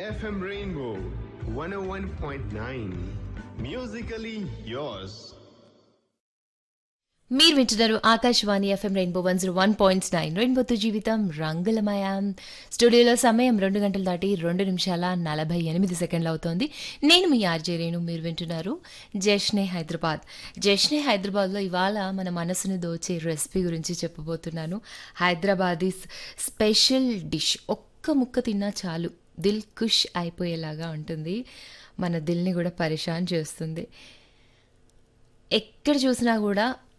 FM Rainbow 101.9. Musically yours. మీరు వింటున్నారు Akashvani FM Rainbow one zero one point nine రెయిన్బోతో జీవితం రంగులమయం స్టూడియోలో సమయం రెండు గంటలు దాటి రెండు నిమిషాల నలభై ఎనిమిది సెకండ్లు అవుతోంది నేను మీ ఆర్జే రేణు మీరు వింటున్నారు జష్నే హైదరాబాద్ జష్నే హైదరాబాద్లో ఇవాళ మన మనసును దోచే రెసిపీ గురించి చెప్పబోతున్నాను హైదరాబాదీ స్పెషల్ డిష్ ఒక్క ముక్క తిన్నా చాలు దిల్ కుష్ అయిపోయేలాగా ఉంటుంది మన దిల్ని కూడా పరిశాన్ చేస్తుంది ఎక్కడ చూసినా కూడా